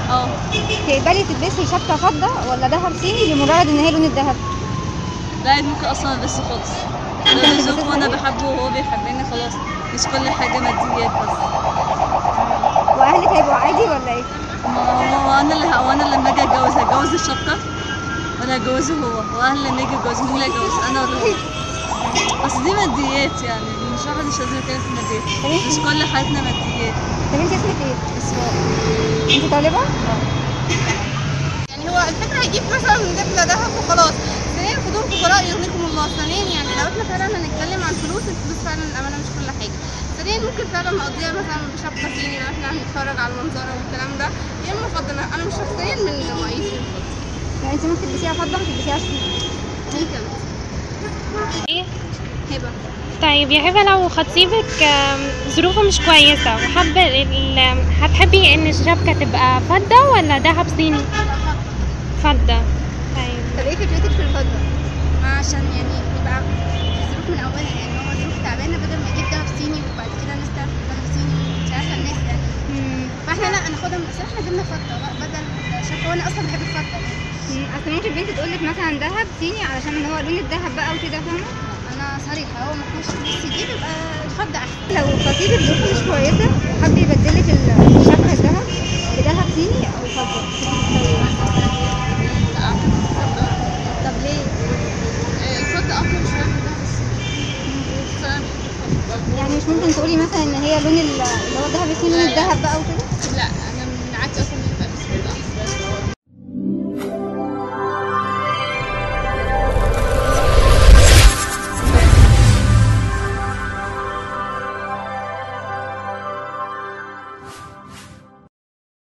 اه تقبلي تلبسي شبكه فضه ولا ذهب صيني لمجرد ان هي لون الذهب لا ممكن اصلا البسه خالص لو ذوق وانا بحبه وهو بيحبني خلاص مش كل حاجه ماديات بس واهلك هيبقوا عادي ولا ايه ما هو وانا اللي وانا لما اجي اتجوز هتجوز الشبكه ولا هتجوزه هو واهل لما يجي يتجوزوا مين اللي هيتجوز انا ولا هو بس دي ماديات يعني مش واحد مش لازم يتكلم في ماديات مش كل حياتنا ماديات طب انت اسمك ايه اسراء انت طالبه يعني هو الفكره هيجيب مثلا دبله ذهب وخلاص ثانيا خدوهم فقراء يغنيكم الله ثانيا يعني لو احنا فعلا هنتكلم عن فلوس الفلوس فعلا الامانه مش كل حاجه ثانيا ممكن فعلا نقضيها مثلا بشبكه صيني لو احنا هنتفرج على المنظره والكلام ده يا اما فضه انا مش شخصيا من مقاييس الفضه يعني انت ممكن تلبسيها فضه ما تلبسيهاش دي كمان ايه هبه طيب يا هبه لو خطيبك آم، ظروفه مش كويسه وحابه ال- هتحبي ان الشبكه تبقى فضه ولا ذهب صيني فضه طيب طب ايه فكرتك في الفضه ما عشان يعني يبقى الظروف من اولها يعني هو ظروف تعبانه بدل ما يجيب دهب صيني وبعد كده الناس تعرف دهب صيني مش عارفه الناس يعني مم. فاحنا لا ناخدها من اصل احنا جبنا فضه بقى بدل شبكه وانا اصلا بحب الفضه مم، اصل ممكن بنت تقول لك مثلا ذهب صيني علشان هو لون الذهب بقى وكده فاهمه انا صريحه هو ما فيهوش فلوس يجيب يبقى الفضه احسن لو خطيبك ظروفه مش كويسه وحب يبدلك الشبكه الذهب بذهب صيني او فضه طب ليه الفضه اقوى شويه من الذهب الصيني يعني مش ممكن تقولي مثلا ان هي لون ال- اللي هو الذهب الصيني لون الذهب بقى وكده